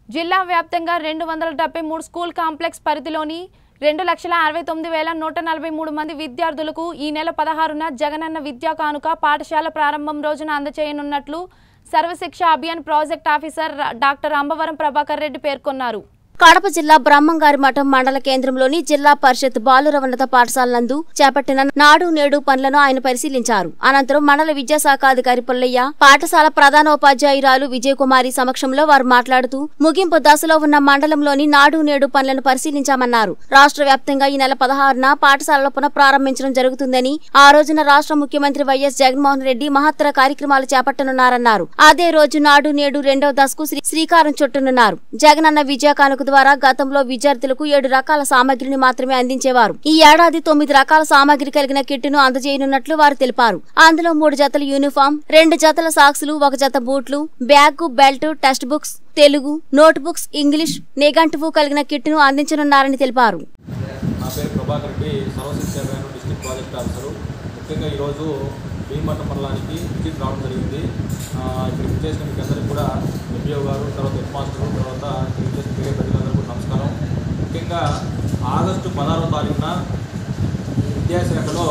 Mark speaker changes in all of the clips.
Speaker 1: జిల్లా వ్యాప్తంగా రెండు వందల డెబ్బై మూడు స్కూల్ కాంప్లెక్స్ పరిధిలోని రెండు లక్షల అరవై తొమ్మిది వేల నూట నలభై మూడు మంది విద్యార్థులకు ఈ నెల పదహారున జగనన్న విద్యా కానుక పాఠశాల ప్రారంభం రోజున అందజేయనున్నట్లు సర్వశిక్ష అభియాన్ ప్రాజెక్ట్ ఆఫీసర్ రా- డాక్టర్ అంబవరం ప్రభాకర్ రెడ్డి పేర్కొన్నారు
Speaker 2: కడప జిల్లా బ్రహ్మంగారి మఠం మండల కేంద్రంలోని జిల్లా పరిషత్ బాలుర ఉన్నత పాఠశాల నందు చేపట్టిన నాడు నేడు పనులను ఆయన పరిశీలించారు అనంతరం మండల విద్యాశాఖ అధికారి పుల్లయ్య పాఠశాల ప్రధానోపాధ్యాయురాలు విజయకుమారి సమక్షంలో వారు మాట్లాడుతూ ముగింపు దశలో ఉన్న మండలంలోని నాడు నేడు పనులను పరిశీలించామన్నారు రాష్ట్ర వ్యాప్తంగా ఈ నెల పదహారున పాఠశాలలో పునఃప్రారంభించడం జరుగుతుందని ఆ రోజున రాష్ట్ర ముఖ్యమంత్రి వైఎస్ జగన్మోహన్ రెడ్డి మహత్తర కార్యక్రమాలు చేపట్టనున్నారన్నారు అదే రోజు నాడు నేడు రెండవ దశకు శ్రీ- శ్రీకారం చుట్టనున్నారు జగనన్న విద్యా కానుక ద్వారా గతంలో విద్యార్థులకు ఏడు రకాల సామాగ్రిని మాత్రమే అందించేవారు ఈ ఏడాది తొమ్మిది రకాల సామాగ్రి కలిగిన కిట్టును అందజేయనున్నట్లు వారు తెలిపారు అందులో మూడు జతల యూనిఫామ్ రెండు జతల సాక్సులు ఒక జత బూట్లు bag belt text books Telugu note books English నిఘంటువు కలిగిన కిట్టును అందించనున్నారని తెలిపారు
Speaker 3: నా పేరు Prabhakar Reddy Sarvashiksha Abhiyan district project officer ముఖ్యంగా ఈరోజు భీమపట్న మండలానికి విజిట్ రావడం జరిగింది ఆ, ఇక్కడ విచ్చేసిన మీకు అందరికీ కూడా ఎంపీఓ గారు తర్వాత హెడ్ మాస్టర్ తర్వాత ఇక్కడ విచ్చేసిన మిగతా ప్రజలందరూ కూడా నమస్కారం ముఖ్యంగా ఆగస్టు పదహారవ తారీఖున విద్యాశాఖలో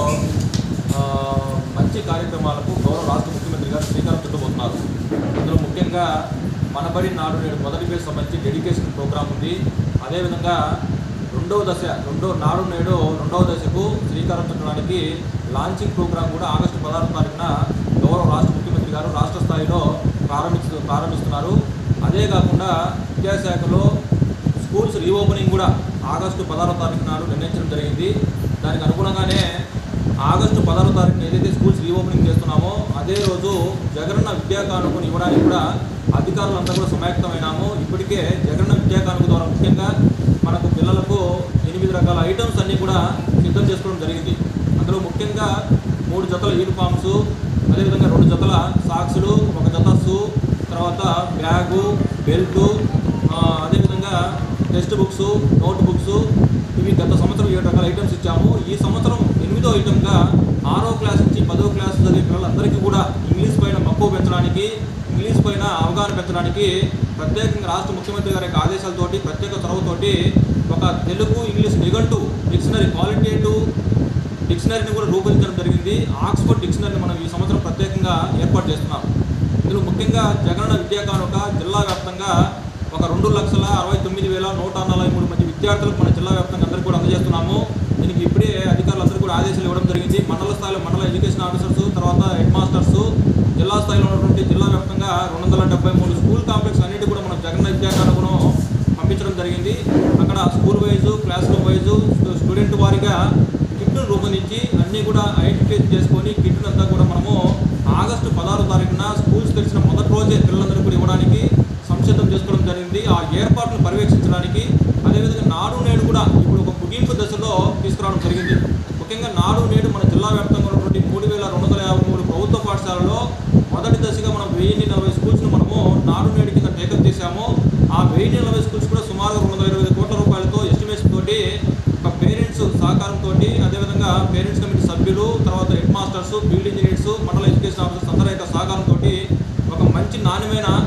Speaker 3: ఆ, మంచి కార్యక్రమాలకు గౌరవ రాష్ట్ర ముఖ్యమంత్రి గారు శ్రీకారం చుట్టబోతున్నారు అందులో ముఖ్యంగా మనబడి నాడు నేడు మొదటి పేరు సంబంధించి డెడికేషన్ ప్రోగ్రామ్ ఉంది అదేవిధంగా రెండవ దశ రెండో నాడు నేడు రెండవ దశకు శ్రీకారం చుట్టడానికి లాంచింగ్ ప్రోగ్రామ్ కూడా ఆగస్టు పదహారు తారీఖున గౌరవ రాష్ట్ర ముఖ్యమంత్రి గారు రాష్ట్ర స్థాయిలో ప్రారంభిస్తూ ప్రారంభిస్తున్నారు అదే కాకుండా విద్యాశాఖలో స్కూల్స్ రీఓపెనింగ్ కూడా ఆగస్టు పదహారో తారీఖు నాడు నిర్ణయించడం జరిగింది దానికి అనుగుణంగానే ఆగస్టు పదహారో తారీఖున ఏదైతే స్కూల్స్ రీఓపెనింగ్ చేస్తున్నామో అదే రోజు జగనన్న విద్యా కానుకను ఇవ్వడానికి కూడా అధికారులంతా కూడా సమాయత్తమైనాము ఇప్పటికే జగనన్న విద్యా కానుక ద్వారా ముఖ్యంగా మనకు పిల్లలకు ఎనిమిది రకాల ఐటమ్స్ అన్నీ కూడా సిద్ధం చేసుకోవడం జరిగింది అందులో ముఖ్యంగా మూడు జతల యూనిఫామ్స్ అదేవిధంగా రెండు జతల సాక్సులు ఒక జత షూ తర్వాత బ్యాగు బెల్టు ఆ, అదేవిధంగా టెక్స్ట్ బుక్స్ నోట్ బుక్స్ ఇవి గత సంవత్సరం ఏడు రకాల ఐటమ్స్ ఇచ్చాము ఈ సంవత్సరం ఎనిమిదో ఐటమ్గా ఆరో క్లాస్ నుంచి పదో క్లాస్ చదివే పిల్లలందరికీ కూడా ఇంగ్లీష్ పైన మక్కువ పెంచడానికి ఇంగ్లీష్ పైన అవగాహన పెంచడానికి ప్రత్యేకంగా రాష్ట్ర ముఖ్యమంత్రి గారి యొక్క ఆదేశాలతోటి ప్రత్యేక చొరవతోటి ఒక తెలుగు ఇంగ్లీష్ నిఘంటు డిక్షనరీ క్వాలిటేటివ్ డిక్షనరీని కూడా రూపొందించడం జరిగింది ఆక్స్ఫర్డ్ డిక్షనరీని మనం ఈ సంవత్సరం ప్రత్యేకంగా ఏర్పాటు చేస్తున్నాం ఇందులో ముఖ్యంగా జగనన్న విద్యా కానుక జిల్లా వ్యాప్తంగా ఒక రెండు లక్షల అరవై తొమ్మిది వేల నూట నలభై మూడు మంది విద్యార్థులకు మన జిల్లా వ్యాప్తంగా అందరికీ కూడా అందజేస్తున్నాము దీనికి ఇప్పుడే అధికారులందరూ కూడా ఆదేశాలు ఇవ్వడం జరిగింది మండల స్థాయిలో మండల ఎడ్యుకేషన్ ఆఫీసర్స్ తర్వాత హెడ్ మాస్టర్స్ జిల్లా స్థాయిలో ఉన్నటువంటి జిల్లా వ్యాప్తంగా రెండు వందల డెబ్బై మూడు స్కూల్ కాంప్లెక్స్ అన్నిటి కూడా మనం జగన్ విద్యా కానుకను పంపించడం జరిగింది అక్కడ school wise class room wise student వారిగా కిట్ను రూపొందించి అన్నీ కూడా ఐడెంటిఫై చేసుకొని కిట్ను అంతా కూడా మనము ఆగస్టు పదహారు తారీఖున స్కూల్స్ తెరిచిన మొదటి రోజే పిల్లలందరూ కూడా ఇవ్వడానికి సంసిద్ధం చేసుకోవడం జరిగింది ఆ ఏర్పాట్లను పర్యవేక్షించడానికి అదేవిధంగా నాడు నేడు కూడా ఇప్పుడు ఒక ముగింపు దశలో తీసుకురావడం జరిగింది ముఖ్యంగా నాడు నేడు మన జిల్లా వ్యాప్తంగా ఉన్నటువంటి మూడు వేల రెండు వందల యాభై మూడు ప్రభుత్వ పాఠశాలలో మొదటి దశగా మనం వెయ్యి నలభై స్కూల్స్ను మనము నాడు నేడు కింద టేకప్ చేశాము ఆ వెయ్యి నలభై స్కూల్స్ కూడా సుమారు రెండు వందల ఇరవై ఐదు కోట్ల రూపాయలతో ఎస్టిమేషన్ తోటి ఒక పేరెంట్స్ సహకారంతో అదేవిధంగా పేరెంట్స్ కమిటీ సభ్యులు తర్వాత హెడ్ మాస్టర్స్ ఫీల్డ్ ఇంజనీర్స్ మండల ఎడ్యుకేషన్ ఆఫీసర్స్ అందరి యొక్క సహకారంతో ఒక మంచి నాణ్యమైన